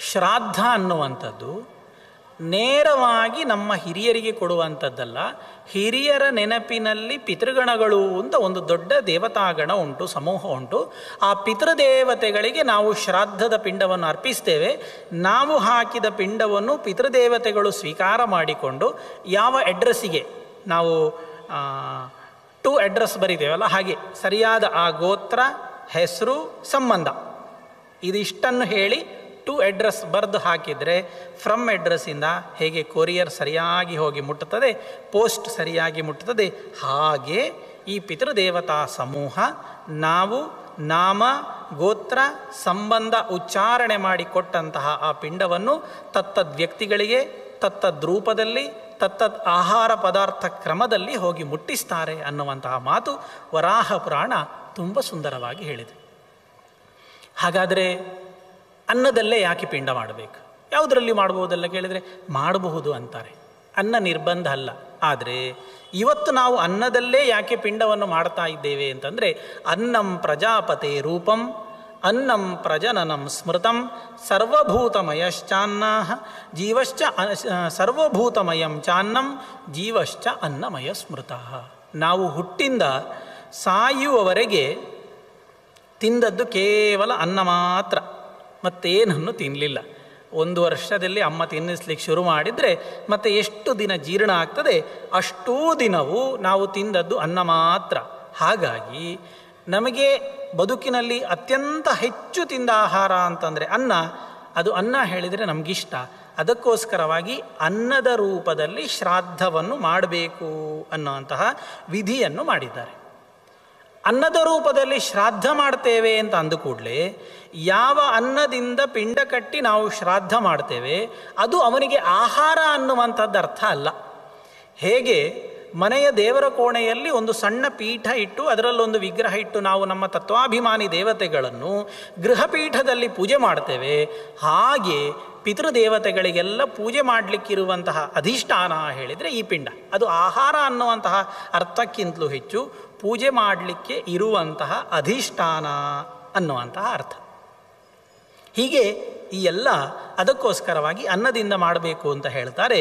ಶ್ರಾದ್ದ ಅನ್ನುವಂಥದ್ದು ನೇರವಾಗಿ ನಮ್ಮ ಹಿರಿಯರಿಗೆ ಕೊಡುವಂಥದ್ದಲ್ಲ ಹಿರಿಯರ ನೆನಪಿನಲ್ಲಿ ಪಿತೃಗಣಗಳು ಅಂತ ಒಂದು ದೊಡ್ಡ ದೇವತಾಗಣ ಉಂಟು ಸಮೂಹ ಉಂಟು ಆ ಪಿತೃದೇವತೆಗಳಿಗೆ ನಾವು ಶ್ರಾದ್ದದ ಪಿಂಡವನ್ನು ಅರ್ಪಿಸ್ತೇವೆ ನಾವು ಹಾಕಿದ ಪಿಂಡವನ್ನು ಪಿತೃದೇವತೆಗಳು ಸ್ವೀಕಾರ ಮಾಡಿಕೊಂಡು ಯಾವ ಅಡ್ರೆಸ್ಸಿಗೆ ನಾವು ಟು ಅಡ್ರೆಸ್ ಬರಿತೇವಲ್ಲ ಹಾಗೆ ಸರಿಯಾದ ಆ ಗೋತ್ರ ಹೆಸರು ಸಂಬಂಧ ಇದಿಷ್ಟನ್ನು ಹೇಳಿ ಟು ಅಡ್ರೆಸ್ ಬರೆದು ಹಾಕಿದರೆ ಫ್ರಮ್ ಅಡ್ರೆಸ್ಸಿಂದ ಹೇಗೆ ಕೊರಿಯರ್ ಸರಿಯಾಗಿ ಹೋಗಿ ಮುಟ್ಟುತ್ತದೆ ಪೋಸ್ಟ್ ಸರಿಯಾಗಿ ಮುಟ್ಟುತ್ತದೆ ಹಾಗೆ ಈ ಪಿತೃದೇವತಾ ಸಮೂಹ ನಾವು ನಾಮ ಗೋತ್ರ ಸಂಬಂಧ ಉಚ್ಚಾರಣೆ ಮಾಡಿ ಕೊಟ್ಟಂತಹ ಆ ಪಿಂಡವನ್ನು ತತ್ತದ್ ವ್ಯಕ್ತಿಗಳಿಗೆ ತತ್ತದ್ ರೂಪದಲ್ಲಿ ತತ್ತದ್ ಆಹಾರ ಪದಾರ್ಥ ಕ್ರಮದಲ್ಲಿ ಹೋಗಿ ಮುಟ್ಟಿಸ್ತಾರೆ ಅನ್ನುವಂತಹ ಮಾತು ವರಾಹ ಪುರಾಣ ತುಂಬ ಸುಂದರವಾಗಿ ಹೇಳಿದೆ ಹಾಗಾದರೆ ಅನ್ನದಲ್ಲೇ ಯಾಕೆ ಪಿಂಡ ಮಾಡಬೇಕು ಯಾವುದರಲ್ಲಿ ಮಾಡ್ಬೋದಲ್ಲ ಕೇಳಿದರೆ ಮಾಡಬಹುದು ಅಂತಾರೆ ಅನ್ನ ನಿರ್ಬಂಧ ಅಲ್ಲ ಆದರೆ ಇವತ್ತು ನಾವು ಅನ್ನದಲ್ಲೇ ಯಾಕೆ ಪಿಂಡವನ್ನು ಮಾಡ್ತಾ ಇದ್ದೇವೆ ಅಂತಂದರೆ ಅನ್ನಂ ಪ್ರಜಾಪತೆ ರೂಪಂ ಅನ್ನಂ ಪ್ರಜನನಂ ಸ್ಮೃತಂ ಸರ್ವಭೂತಮಯಶ್ಚಾನ್ನ ಜೀವಶ್ಚ ಸರ್ವಭೂತಮಯಂ ಚಾನ್ನಂ ಜೀವಶ್ಚ ಅನ್ನಮಯ ಸ್ಮೃತ ನಾವು ಹುಟ್ಟಿಂದ ಸಾಯುವವರೆಗೆ ತಿಂದದ್ದು ಕೇವಲ ಅನ್ನ ಮಾತ್ರ ಮತ್ತೇನನ್ನು ತಿನ್ನಲಿಲ್ಲ ಒಂದು ವರ್ಷದಲ್ಲಿ ಅಮ್ಮ ತಿನ್ನಿಸ್ಲಿಕ್ಕೆ ಶುರು ಮಾಡಿದರೆ ಮತ್ತು ಎಷ್ಟು ದಿನ ಜೀರ್ಣ ಆಗ್ತದೆ ಅಷ್ಟೂ ದಿನವೂ ನಾವು ತಿಂದದ್ದು ಅನ್ನ ಮಾತ್ರ ಹಾಗಾಗಿ ನಮಗೆ ಬದುಕಿನಲ್ಲಿ ಅತ್ಯಂತ ಹೆಚ್ಚು ತಿಂದ ಆಹಾರ ಅಂತಂದರೆ ಅನ್ನ ಅದು ಅನ್ನ ಹೇಳಿದರೆ ನಮಗಿಷ್ಟ ಅದಕ್ಕೋಸ್ಕರವಾಗಿ ಅನ್ನದ ರೂಪದಲ್ಲಿ ಶ್ರಾದ್ದವನ್ನು ಮಾಡಬೇಕು ಅನ್ನುವಂತಹ ವಿಧಿಯನ್ನು ಮಾಡಿದ್ದಾರೆ ಅನ್ನದ ರೂಪದಲ್ಲಿ ಶ್ರಾದ್ದ ಮಾಡ್ತೇವೆ ಅಂತ ಅಂದು ಕೂಡಲೇ ಯಾವ ಅನ್ನದಿಂದ ಪಿಂಡ ಕಟ್ಟಿ ನಾವು ಶ್ರಾದ್ದ ಮಾಡ್ತೇವೆ ಅದು ಅವನಿಗೆ ಆಹಾರ ಅನ್ನುವಂಥದ್ದು ಅರ್ಥ ಅಲ್ಲ ಹೇಗೆ ಮನೆಯ ದೇವರ ಕೋಣೆಯಲ್ಲಿ ಒಂದು ಸಣ್ಣ ಪೀಠ ಇಟ್ಟು ಅದರಲ್ಲೊಂದು ವಿಗ್ರಹ ಇಟ್ಟು ನಾವು ನಮ್ಮ ತತ್ವಾಭಿಮಾನಿ ದೇವತೆಗಳನ್ನು ಗೃಹಪೀಠದಲ್ಲಿ ಪೂಜೆ ಮಾಡ್ತೇವೆ ಹಾಗೆ ಪಿತೃದೇವತೆಗಳಿಗೆಲ್ಲ ಪೂಜೆ ಮಾಡಲಿಕ್ಕಿರುವಂತಹ ಅಧಿಷ್ಠಾನ ಹೇಳಿದರೆ ಈ ಪಿಂಡ ಅದು ಆಹಾರ ಅನ್ನುವಂತಹ ಅರ್ಥಕ್ಕಿಂತಲೂ ಹೆಚ್ಚು ಪೂಜೆ ಮಾಡಲಿಕ್ಕೆ ಇರುವಂತಹ ಅಧಿಷ್ಠಾನ ಅನ್ನುವಂತಹ ಅರ್ಥ ಹೀಗೆ ಈ ಎಲ್ಲ ಅದಕ್ಕೋಸ್ಕರವಾಗಿ ಅನ್ನದಿಂದ ಮಾಡಬೇಕು ಅಂತ ಹೇಳ್ತಾರೆ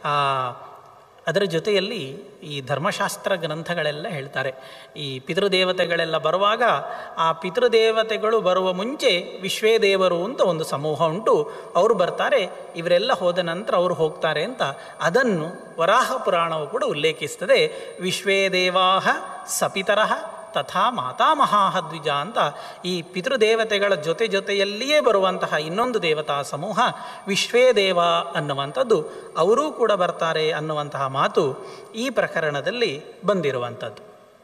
ಅದರ ಜೊತೆಯಲ್ಲಿ ಈ ಧರ್ಮಶಾಸ್ತ್ರ ಗ್ರಂಥಗಳೆಲ್ಲ ಹೇಳ್ತಾರೆ ಈ ಪಿತೃದೇವತೆಗಳೆಲ್ಲ ಬರುವಾಗ ಆ ಪಿತೃದೇವತೆಗಳು ಬರುವ ಮುಂಚೆ ವಿಶ್ವೇ ದೇವರು ಅಂತ ಒಂದು ಸಮೂಹ ಉಂಟು ಅವರು ಬರ್ತಾರೆ ಇವರೆಲ್ಲ ಹೋದ ನಂತರ ಅವರು ಹೋಗ್ತಾರೆ ಅಂತ ಅದನ್ನು ವರಾಹ ಪುರಾಣವು ಕೂಡ ಉಲ್ಲೇಖಿಸ್ತದೆ ವಿಶ್ವೇ ದೇವಾಹ ಸಪಿತರಹ ತಥಾ ಮಾತಾಮಹಾಹ ದ್ವಿಜ ಅಂತ ಈ ಪಿತೃದೇವತೆಗಳ ಜೊತೆ ಜೊತೆಯಲ್ಲಿಯೇ ಬರುವಂತಹ ಇನ್ನೊಂದು ದೇವತಾ ಸಮೂಹ ವಿಶ್ವೇ ದೇವ ಅನ್ನುವಂಥದ್ದು ಅವರೂ ಕೂಡ ಬರ್ತಾರೆ ಅನ್ನುವಂತಹ ಮಾತು ಈ ಪ್ರಕರಣದಲ್ಲಿ ಬಂದಿರುವಂಥದ್ದು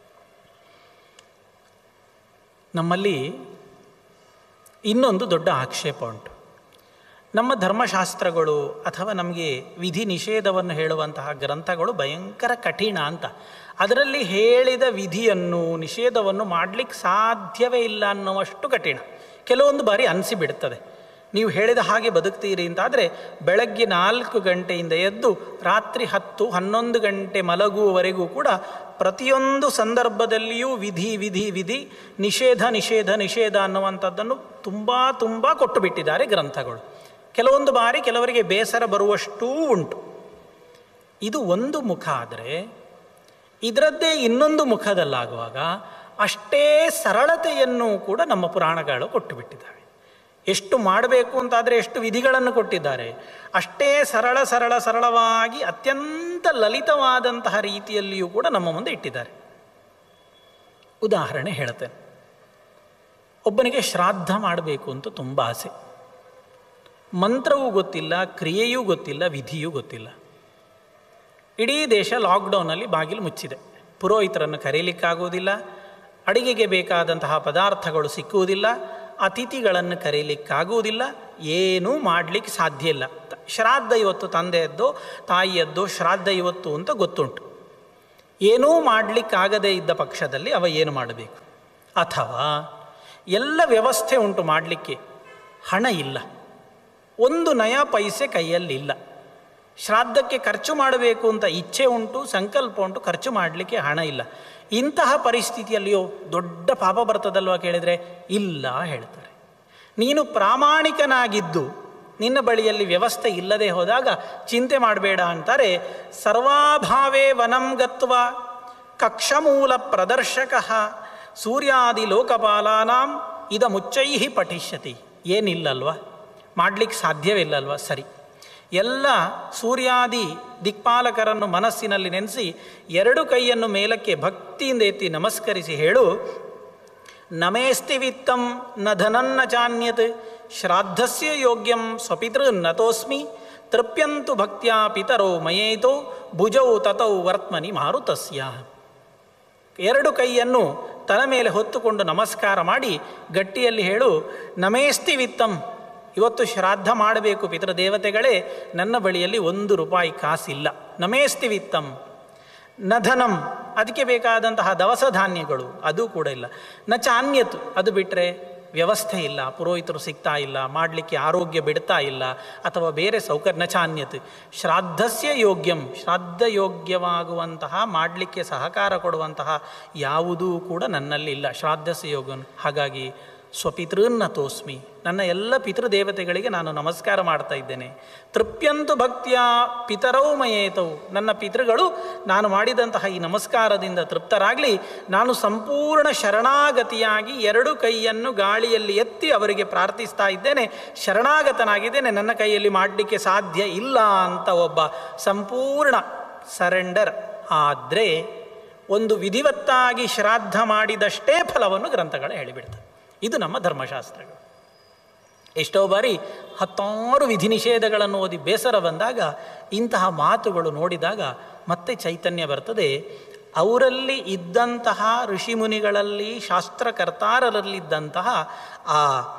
ನಮ್ಮಲ್ಲಿ ಇನ್ನೊಂದು ದೊಡ್ಡ ಆಕ್ಷೇಪ ಉಂಟು ನಮ್ಮ ಧರ್ಮಶಾಸ್ತ್ರಗಳು ಅಥವಾ ನಮಗೆ ವಿಧಿ ನಿಷೇಧವನ್ನು ಹೇಳುವಂತಹ ಗ್ರಂಥಗಳು ಭಯಂಕರ ಕಠಿಣ ಅಂತ ಅದರಲ್ಲಿ ಹೇಳಿದ ವಿಧಿಯನ್ನು ನಿಷೇಧವನ್ನು ಮಾಡಲಿಕ್ಕೆ ಸಾಧ್ಯವೇ ಇಲ್ಲ ಅನ್ನುವಷ್ಟು ಕಠಿಣ ಕೆಲವೊಂದು ಬಾರಿ ಅನಿಸಿಬಿಡ್ತದೆ ನೀವು ಹೇಳಿದ ಹಾಗೆ ಬದುಕ್ತೀರಿ ಅಂತಾದರೆ ಬೆಳಗ್ಗೆ ನಾಲ್ಕು ಗಂಟೆಯಿಂದ ಎದ್ದು ರಾತ್ರಿ ಹತ್ತು ಹನ್ನೊಂದು ಗಂಟೆ ಮಲಗುವವರೆಗೂ ಕೂಡ ಪ್ರತಿಯೊಂದು ಸಂದರ್ಭದಲ್ಲಿಯೂ ವಿಧಿ ವಿಧಿ ವಿಧಿ ನಿಷೇಧ ನಿಷೇಧ ನಿಷೇಧ ಅನ್ನುವಂಥದ್ದನ್ನು ತುಂಬ ತುಂಬ ಕೊಟ್ಟು ಬಿಟ್ಟಿದ್ದಾರೆ ಗ್ರಂಥಗಳು ಕೆಲವೊಂದು ಬಾರಿ ಕೆಲವರಿಗೆ ಬೇಸರ ಬರುವಷ್ಟೂ ಉಂಟು ಇದು ಒಂದು ಮುಖ ಆದರೆ ಇದರದ್ದೇ ಇನ್ನೊಂದು ಮುಖದಲ್ಲಾಗುವಾಗ ಅಷ್ಟೇ ಸರಳತೆಯನ್ನು ಕೂಡ ನಮ್ಮ ಪುರಾಣಗಳು ಕೊಟ್ಟು ಬಿಟ್ಟಿದ್ದಾವೆ ಎಷ್ಟು ಮಾಡಬೇಕು ಅಂತಾದರೆ ಎಷ್ಟು ವಿಧಿಗಳನ್ನು ಕೊಟ್ಟಿದ್ದಾರೆ ಅಷ್ಟೇ ಸರಳ ಸರಳ ಸರಳವಾಗಿ ಅತ್ಯಂತ ಲಲಿತವಾದಂತಹ ರೀತಿಯಲ್ಲಿಯೂ ಕೂಡ ನಮ್ಮ ಮುಂದೆ ಇಟ್ಟಿದ್ದಾರೆ ಉದಾಹರಣೆ ಹೇಳ್ತೇನೆ ಒಬ್ಬನಿಗೆ ಶ್ರಾದ್ದ ಮಾಡಬೇಕು ಅಂತ ತುಂಬ ಆಸೆ ಮಂತ್ರವೂ ಗೊತ್ತಿಲ್ಲ ಕ್ರಿಯೆಯೂ ಗೊತ್ತಿಲ್ಲ ವಿಧಿಯೂ ಗೊತ್ತಿಲ್ಲ ಇಡೀ ದೇಶ ಲಾಕ್ಡೌನಲ್ಲಿ ಬಾಗಿಲು ಮುಚ್ಚಿದೆ ಪುರೋಹಿತರನ್ನು ಕರೀಲಿಕ್ಕಾಗುವುದಿಲ್ಲ ಅಡಿಗೆಗೆ ಬೇಕಾದಂತಹ ಪದಾರ್ಥಗಳು ಸಿಕ್ಕುವುದಿಲ್ಲ ಅತಿಥಿಗಳನ್ನು ಕರೀಲಿಕ್ಕಾಗುವುದಿಲ್ಲ ಏನೂ ಮಾಡಲಿಕ್ಕೆ ಸಾಧ್ಯ ಇಲ್ಲ ಶ್ರಾದ್ದ ಇವತ್ತು ತಂದೆಯದ್ದೋ ತಾಯಿಯದ್ದೋ ಶ್ರಾದ್ದ ಇವತ್ತು ಅಂತ ಗೊತ್ತುಂಟು ಏನೂ ಮಾಡಲಿಕ್ಕಾಗದೇ ಇದ್ದ ಪಕ್ಷದಲ್ಲಿ ಅವ ಏನು ಮಾಡಬೇಕು ಅಥವಾ ಎಲ್ಲ ವ್ಯವಸ್ಥೆ ಉಂಟು ಮಾಡಲಿಕ್ಕೆ ಹಣ ಇಲ್ಲ ಒಂದು ನಯ ಪೈಸೆ ಕೈಯಲ್ಲಿಲ್ಲ ಶ್ರಾದ್ದಕ್ಕೆ ಖರ್ಚು ಮಾಡಬೇಕು ಅಂತ ಇಚ್ಛೆ ಉಂಟು ಸಂಕಲ್ಪ ಉಂಟು ಖರ್ಚು ಮಾಡಲಿಕ್ಕೆ ಹಣ ಇಲ್ಲ ಇಂತಹ ಪರಿಸ್ಥಿತಿಯಲ್ಲಿಯೋ ದೊಡ್ಡ ಪಾಪ ಬರ್ತದಲ್ವ ಕೇಳಿದರೆ ಇಲ್ಲ ಹೇಳ್ತಾರೆ ನೀನು ಪ್ರಾಮಾಣಿಕನಾಗಿದ್ದು ನಿನ್ನ ಬಳಿಯಲ್ಲಿ ವ್ಯವಸ್ಥೆ ಇಲ್ಲದೆ ಹೋದಾಗ ಚಿಂತೆ ಮಾಡಬೇಡ ಅಂತಾರೆ ಸರ್ವಾಭಾವೇ ವನಂ ಗತ್ವ ಕಕ್ಷಮೂಲ ಪ್ರದರ್ಶಕ ಸೂರ್ಯಾದಿ ಲೋಕಪಾಲಾನಾಂ ಇದ ಮುಚ್ಚೈ ಪಠಿಷ್ಯತಿ ಏನಿಲ್ಲಲ್ವ ಮಾಡಲಿಕ್ಕೆ ಸಾಧ್ಯವಿಲ್ಲಲ್ವ ಸರಿ ಎಲ್ಲ ಸೂರ್ಯಾದಿ ದಿಕ್ಪಾಲಕರನ್ನು ಮನಸ್ಸಿನಲ್ಲಿ ನೆನೆಸಿ ಎರಡು ಕೈಯನ್ನು ಮೇಲಕ್ಕೆ ಭಕ್ತಿಯಿಂದ ಎತ್ತಿ ನಮಸ್ಕರಿಸಿ ಹೇಳು ನಮೇಸ್ತಿ ವಿತ್ತಂ ನ ಧನನ್ನ ಚಾನ್ಯತ್ ಶ್ರಾದ್ದಸ್ಯ ಯೋಗ್ಯಂ ಸ್ವಪಿತೃ ನತೋಸ್ಮಿ ತೃಪ್ಯಂತು ಭಕ್ತ್ಯಾ ಪಿತರೋ ಮಯೇತೋ ಭುಜೌ ತತೌ ವರ್ತಮನಿ ಮಾರುತಸ್ಯ ಎರಡು ಕೈಯನ್ನು ತಲೆ ಮೇಲೆ ಹೊತ್ತುಕೊಂಡು ನಮಸ್ಕಾರ ಮಾಡಿ ಗಟ್ಟಿಯಲ್ಲಿ ಹೇಳು ನಮೇಸ್ತಿ ವಿತ್ತಂ ಇವತ್ತು ಶ್ರಾದ್ದ ಮಾಡಬೇಕು ಪಿತೃದೇವತೆಗಳೇ ನನ್ನ ಬಳಿಯಲ್ಲಿ ಒಂದು ರೂಪಾಯಿ ಕಾಸಿಲ್ಲ ನಮೇಸ್ತಿ ವಿತ್ತಂ ನಧನಂ ಅದಕ್ಕೆ ಬೇಕಾದಂತಹ ದವಸ ಧಾನ್ಯಗಳು ಅದು ಕೂಡ ಇಲ್ಲ ನ ಚಾನ್ಯತು ಅದು ಬಿಟ್ಟರೆ ವ್ಯವಸ್ಥೆ ಇಲ್ಲ ಪುರೋಹಿತರು ಸಿಗ್ತಾ ಇಲ್ಲ ಮಾಡಲಿಕ್ಕೆ ಆರೋಗ್ಯ ಬಿಡ್ತಾ ಇಲ್ಲ ಅಥವಾ ಬೇರೆ ಸೌಕರ್ಯ ನ ಚಾನ್ಯತ್ ಶ್ರಾದ್ದಸ್ಯ ಯೋಗ್ಯಂ ಶ್ರಾದ್ದ ಯೋಗ್ಯವಾಗುವಂತಹ ಮಾಡಲಿಕ್ಕೆ ಸಹಕಾರ ಕೊಡುವಂತಹ ಯಾವುದೂ ಕೂಡ ನನ್ನಲ್ಲಿ ಇಲ್ಲ ಶ್ರಾದ್ದಸ್ಯ ಯೋಗ್ಯ ಹಾಗಾಗಿ ಸ್ವಪಿತೃನ್ನ ತೋಸ್ಮಿ ನನ್ನ ಎಲ್ಲ ಪಿತೃದೇವತೆಗಳಿಗೆ ನಾನು ನಮಸ್ಕಾರ ಮಾಡ್ತಾ ಇದ್ದೇನೆ ತೃಪ್ಯಂತು ಭಕ್ತಿಯ ಪಿತರೌ ಮಯೇತವು ನನ್ನ ಪಿತೃಗಳು ನಾನು ಮಾಡಿದಂತಹ ಈ ನಮಸ್ಕಾರದಿಂದ ತೃಪ್ತರಾಗಲಿ ನಾನು ಸಂಪೂರ್ಣ ಶರಣಾಗತಿಯಾಗಿ ಎರಡು ಕೈಯನ್ನು ಗಾಳಿಯಲ್ಲಿ ಎತ್ತಿ ಅವರಿಗೆ ಪ್ರಾರ್ಥಿಸ್ತಾ ಇದ್ದೇನೆ ಶರಣಾಗತನಾಗಿದ್ದೇನೆ ನನ್ನ ಕೈಯಲ್ಲಿ ಮಾಡಲಿಕ್ಕೆ ಸಾಧ್ಯ ಇಲ್ಲ ಅಂತ ಒಬ್ಬ ಸಂಪೂರ್ಣ ಸರೆಂಡರ್ ಆದರೆ ಒಂದು ವಿಧಿವತ್ತಾಗಿ ಶ್ರಾದ್ದ ಮಾಡಿದಷ್ಟೇ ಫಲವನ್ನು ಗ್ರಂಥಗಳು ಹೇಳಿಬಿಡ್ತವೆ ಇದು ನಮ್ಮ ಧರ್ಮಶಾಸ್ತ್ರಗಳು ಎಷ್ಟೋ ಬಾರಿ ಹತ್ತಾರು ವಿಧಿ ನಿಷೇಧಗಳನ್ನು ಓದಿ ಬೇಸರ ಬಂದಾಗ ಇಂತಹ ಮಾತುಗಳು ನೋಡಿದಾಗ ಮತ್ತೆ ಚೈತನ್ಯ ಬರ್ತದೆ ಅವರಲ್ಲಿ ಇದ್ದಂತಹ ಋಷಿಮುನಿಗಳಲ್ಲಿ ಶಾಸ್ತ್ರಕರ್ತಾರರಲ್ಲಿದ್ದಂತಹ ಆ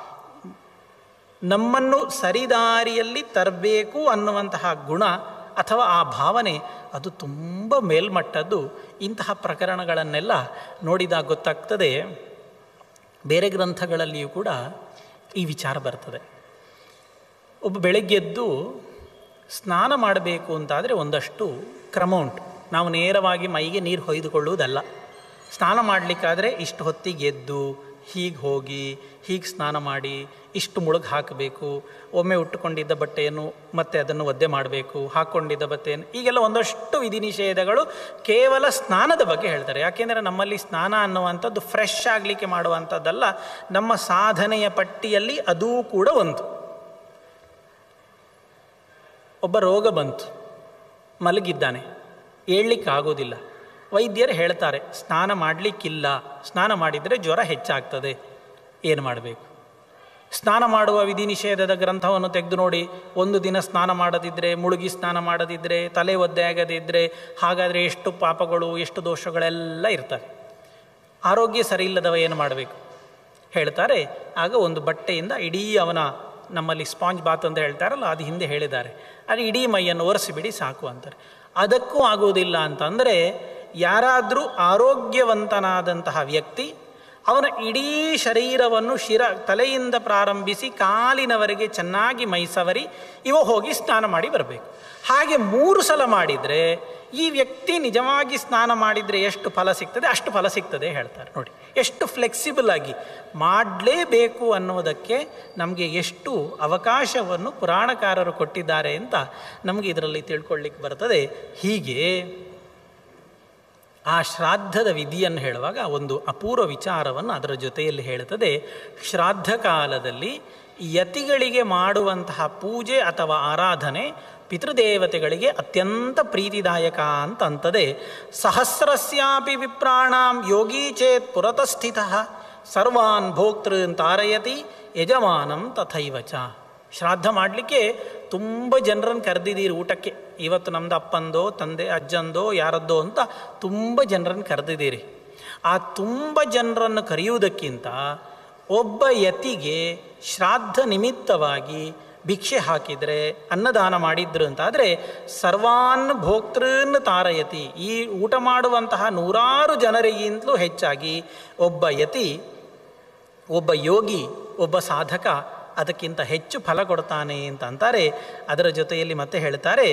ನಮ್ಮನ್ನು ಸರಿದಾರಿಯಲ್ಲಿ ತರಬೇಕು ಅನ್ನುವಂತಹ ಗುಣ ಅಥವಾ ಆ ಭಾವನೆ ಅದು ತುಂಬ ಮೇಲ್ಮಟ್ಟದ್ದು ಇಂತಹ ಪ್ರಕರಣಗಳನ್ನೆಲ್ಲ ನೋಡಿದಾಗ ಗೊತ್ತಾಗ್ತದೆ ಬೇರೆ ಗ್ರಂಥಗಳಲ್ಲಿಯೂ ಕೂಡ ಈ ವಿಚಾರ ಬರ್ತದೆ ಒಬ್ಬ ಬೆಳಗ್ಗೆದ್ದು ಸ್ನಾನ ಮಾಡಬೇಕು ಅಂತಾದರೆ ಒಂದಷ್ಟು ಕ್ರಮ ಉಂಟು ನಾವು ನೇರವಾಗಿ ಮೈಗೆ ನೀರು ಹೊಯ್ದುಕೊಳ್ಳುವುದಲ್ಲ ಸ್ನಾನ ಮಾಡಲಿಕ್ಕಾದರೆ ಇಷ್ಟು ಹೊತ್ತಿಗೆ ಎದ್ದು ಹೀಗೆ ಹೋಗಿ ಹೀಗೆ ಸ್ನಾನ ಮಾಡಿ ಇಷ್ಟು ಮುಳುಗು ಹಾಕಬೇಕು ಒಮ್ಮೆ ಉಟ್ಟುಕೊಂಡಿದ್ದ ಬಟ್ಟೆಯನ್ನು ಮತ್ತೆ ಅದನ್ನು ಒದ್ದೆ ಮಾಡಬೇಕು ಹಾಕ್ಕೊಂಡಿದ್ದ ಬಟ್ಟೆಯನ್ನು ಈಗೆಲ್ಲ ಒಂದಷ್ಟು ವಿಧಿ ನಿಷೇಧಗಳು ಕೇವಲ ಸ್ನಾನದ ಬಗ್ಗೆ ಹೇಳ್ತಾರೆ ಯಾಕೆಂದರೆ ನಮ್ಮಲ್ಲಿ ಸ್ನಾನ ಅನ್ನುವಂಥದ್ದು ಫ್ರೆಶ್ ಆಗಲಿಕ್ಕೆ ಮಾಡುವಂಥದ್ದಲ್ಲ ನಮ್ಮ ಸಾಧನೆಯ ಪಟ್ಟಿಯಲ್ಲಿ ಅದೂ ಕೂಡ ಒಂದು ಒಬ್ಬ ರೋಗ ಬಂತು ಮಲಗಿದ್ದಾನೆ ಏಳಲಿಕ್ಕಾಗೋದಿಲ್ಲ ವೈದ್ಯರು ಹೇಳ್ತಾರೆ ಸ್ನಾನ ಮಾಡಲಿಕ್ಕಿಲ್ಲ ಸ್ನಾನ ಮಾಡಿದರೆ ಜ್ವರ ಹೆಚ್ಚಾಗ್ತದೆ ಏನು ಮಾಡಬೇಕು ಸ್ನಾನ ಮಾಡುವ ವಿಧಿ ನಿಷೇಧದ ಗ್ರಂಥವನ್ನು ತೆಗೆದು ನೋಡಿ ಒಂದು ದಿನ ಸ್ನಾನ ಮಾಡದಿದ್ದರೆ ಮುಳುಗಿ ಸ್ನಾನ ಮಾಡದಿದ್ದರೆ ತಲೆ ಒದ್ದೆ ಆಗದಿದ್ದರೆ ಹಾಗಾದರೆ ಎಷ್ಟು ಪಾಪಗಳು ಎಷ್ಟು ದೋಷಗಳೆಲ್ಲ ಇರ್ತವೆ ಆರೋಗ್ಯ ಸರಿ ಇಲ್ಲದವ ಏನು ಮಾಡಬೇಕು ಹೇಳ್ತಾರೆ ಆಗ ಒಂದು ಬಟ್ಟೆಯಿಂದ ಇಡೀ ಅವನ ನಮ್ಮಲ್ಲಿ ಸ್ಪಾಂಜ್ ಬಾತ್ ಅಂತ ಹೇಳ್ತಾರಲ್ಲ ಅದು ಹಿಂದೆ ಹೇಳಿದ್ದಾರೆ ಅದು ಇಡೀ ಮೈಯನ್ನು ಒರೆಸಿಬಿಡಿ ಸಾಕು ಅಂತಾರೆ ಅದಕ್ಕೂ ಆಗುವುದಿಲ್ಲ ಅಂತಂದರೆ ಯಾರಾದರೂ ಆರೋಗ್ಯವಂತನಾದಂತಹ ವ್ಯಕ್ತಿ ಅವನ ಇಡೀ ಶರೀರವನ್ನು ಶಿರ ತಲೆಯಿಂದ ಪ್ರಾರಂಭಿಸಿ ಕಾಲಿನವರೆಗೆ ಚೆನ್ನಾಗಿ ಮೈಸವರಿ ಇವ ಹೋಗಿ ಸ್ನಾನ ಮಾಡಿ ಬರಬೇಕು ಹಾಗೆ ಮೂರು ಸಲ ಮಾಡಿದರೆ ಈ ವ್ಯಕ್ತಿ ನಿಜವಾಗಿ ಸ್ನಾನ ಮಾಡಿದರೆ ಎಷ್ಟು ಫಲ ಸಿಗ್ತದೆ ಅಷ್ಟು ಫಲ ಸಿಗ್ತದೆ ಹೇಳ್ತಾರೆ ನೋಡಿ ಎಷ್ಟು ಫ್ಲೆಕ್ಸಿಬಲ್ ಆಗಿ ಮಾಡಲೇಬೇಕು ಅನ್ನೋದಕ್ಕೆ ನಮಗೆ ಎಷ್ಟು ಅವಕಾಶವನ್ನು ಪುರಾಣಕಾರರು ಕೊಟ್ಟಿದ್ದಾರೆ ಅಂತ ನಮಗೆ ಇದರಲ್ಲಿ ತಿಳ್ಕೊಳ್ಳಿಕ್ಕೆ ಬರ್ತದೆ ಹೀಗೆ ಆ ಶ್ರಾದ್ದದ ವಿಧಿಯನ್ನು ಹೇಳುವಾಗ ಒಂದು ಅಪೂರ್ವ ವಿಚಾರವನ್ನು ಅದರ ಜೊತೆಯಲ್ಲಿ ಹೇಳುತ್ತದೆ ಶ್ರಾದ್ದ ಕಾಲದಲ್ಲಿ ಯತಿಗಳಿಗೆ ಮಾಡುವಂತಹ ಪೂಜೆ ಅಥವಾ ಆರಾಧನೆ ಪಿತೃದೇವತೆಗಳಿಗೆ ಅತ್ಯಂತ ಪ್ರೀತಿದಾಯಕ ಅಂತ ಅಂತದೆ ಸಹಸ್ರಸ್ಯಾಪಿ ವಿಪ್ರಾಣಾಂ ಯೋಗೀ ಚೇತ್ ಪುರತಸ್ಥಿತ ಸರ್ವಾನ್ ಭೋಕ್ತೃನ್ ತಾರಯತಿ ಯಜಮಾನಂ ತಥೈವ ಚ ಶ್ರಾದ್ದ ಮಾಡಲಿಕ್ಕೆ ತುಂಬ ಜನರನ್ನು ಕರೆದಿದ್ದೀರಿ ಊಟಕ್ಕೆ ಇವತ್ತು ನಮ್ಮದು ಅಪ್ಪಂದೋ ತಂದೆ ಅಜ್ಜಂದೋ ಯಾರದ್ದೋ ಅಂತ ತುಂಬ ಜನರನ್ನು ಕರೆದಿದ್ದೀರಿ ಆ ತುಂಬ ಜನರನ್ನು ಕರೆಯುವುದಕ್ಕಿಂತ ಒಬ್ಬ ಯತಿಗೆ ಶ್ರಾದ್ದ ನಿಮಿತ್ತವಾಗಿ ಭಿಕ್ಷೆ ಹಾಕಿದರೆ ಅನ್ನದಾನ ಮಾಡಿದ್ರು ಅಂತಾದರೆ ಸರ್ವಾನ್ ಭೋಕ್ತೃನ್ ತಾರಯತಿ ಈ ಊಟ ಮಾಡುವಂತಹ ನೂರಾರು ಜನರಿಗಿಂತಲೂ ಹೆಚ್ಚಾಗಿ ಒಬ್ಬ ಯತಿ ಒಬ್ಬ ಯೋಗಿ ಒಬ್ಬ ಸಾಧಕ ಅದಕ್ಕಿಂತ ಹೆಚ್ಚು ಫಲ ಕೊಡ್ತಾನೆ ಅಂತ ಅಂತಾರೆ ಅದರ ಜೊತೆಯಲ್ಲಿ ಮತ್ತೆ ಹೇಳ್ತಾರೆ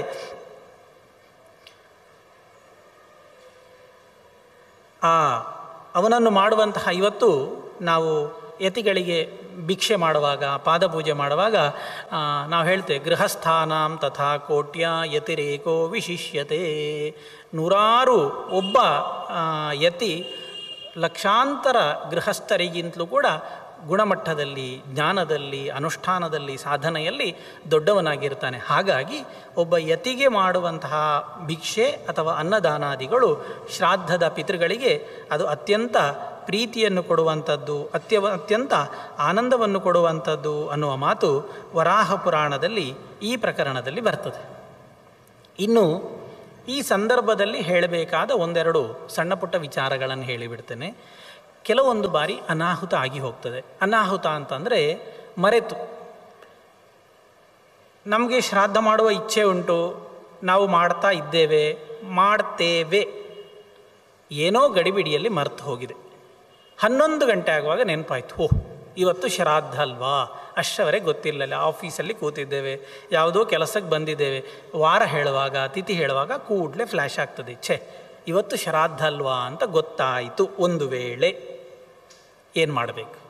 ಆ ಅವನನ್ನು ಮಾಡುವಂತಹ ಇವತ್ತು ನಾವು ಯತಿಗಳಿಗೆ ಭಿಕ್ಷೆ ಮಾಡುವಾಗ ಪಾದಪೂಜೆ ಮಾಡುವಾಗ ಆ, ನಾವು ಹೇಳ್ತೇವೆ ಗೃಹಸ್ಥಾನಾಂ ತಥಾ ಕೋಟ್ಯ ಯತಿರೇಕೋ ವಿಶಿಷ್ಯತೆ ನೂರಾರು ಒಬ್ಬ ಆ, ಯತಿ ಲಕ್ಷಾಂತರ ಗೃಹಸ್ಥರಿಗಿಂತಲೂ ಕೂಡ ಗುಣಮಟ್ಟದಲ್ಲಿ ಜ್ಞಾನದಲ್ಲಿ ಅನುಷ್ಠಾನದಲ್ಲಿ ಸಾಧನೆಯಲ್ಲಿ ದೊಡ್ಡವನಾಗಿರ್ತಾನೆ ಹಾಗಾಗಿ ಒಬ್ಬ ಯತಿಗೆ ಮಾಡುವಂತಹ ಭಿಕ್ಷೆ ಅಥವಾ ಅನ್ನದಾನಾದಿಗಳು ಶ್ರಾದ್ದದ ಪಿತೃಗಳಿಗೆ ಅದು ಅತ್ಯಂತ ಪ್ರೀತಿಯನ್ನು ಕೊಡುವಂಥದ್ದು ಅತ್ಯ ಅತ್ಯಂತ ಆನಂದವನ್ನು ಕೊಡುವಂಥದ್ದು ಅನ್ನುವ ಮಾತು ವರಾಹ ಪುರಾಣದಲ್ಲಿ ಈ ಪ್ರಕರಣದಲ್ಲಿ ಬರ್ತದೆ ಇನ್ನು ಈ ಸಂದರ್ಭದಲ್ಲಿ ಹೇಳಬೇಕಾದ ಒಂದೆರಡು ಸಣ್ಣ ಪುಟ್ಟ ವಿಚಾರಗಳನ್ನು ಹೇಳಿಬಿಡ್ತೇನೆ ಕೆಲವೊಂದು ಬಾರಿ ಅನಾಹುತ ಆಗಿ ಹೋಗ್ತದೆ ಅನಾಹುತ ಅಂತಂದರೆ ಮರೆತು ನಮಗೆ ಶ್ರಾದ್ದ ಮಾಡುವ ಇಚ್ಛೆ ಉಂಟು ನಾವು ಮಾಡ್ತಾ ಇದ್ದೇವೆ ಮಾಡ್ತೇವೆ ಏನೋ ಗಡಿಬಿಡಿಯಲ್ಲಿ ಮರೆತು ಹೋಗಿದೆ ಹನ್ನೊಂದು ಗಂಟೆ ಆಗುವಾಗ ನೆನಪಾಯ್ತು ಓಹ್ ಇವತ್ತು ಶ್ರಾದ್ದ ಅಲ್ವಾ ಅಷ್ಟವರೆಗೆ ಗೊತ್ತಿಲ್ಲಲ್ಲ ಆಫೀಸಲ್ಲಿ ಕೂತಿದ್ದೇವೆ ಯಾವುದೋ ಕೆಲಸಕ್ಕೆ ಬಂದಿದ್ದೇವೆ ವಾರ ಹೇಳುವಾಗ ತಿಥಿ ಹೇಳುವಾಗ ಕೂಡಲೇ ಫ್ಲ್ಯಾಶ್ ಆಗ್ತದೆ ಛೇ ಇವತ್ತು ಶ್ರಾದ್ದ ಅಲ್ವಾ ಅಂತ ಗೊತ್ತಾಯಿತು ಒಂದು ವೇಳೆ ಏನು ಮಾಡಬೇಕು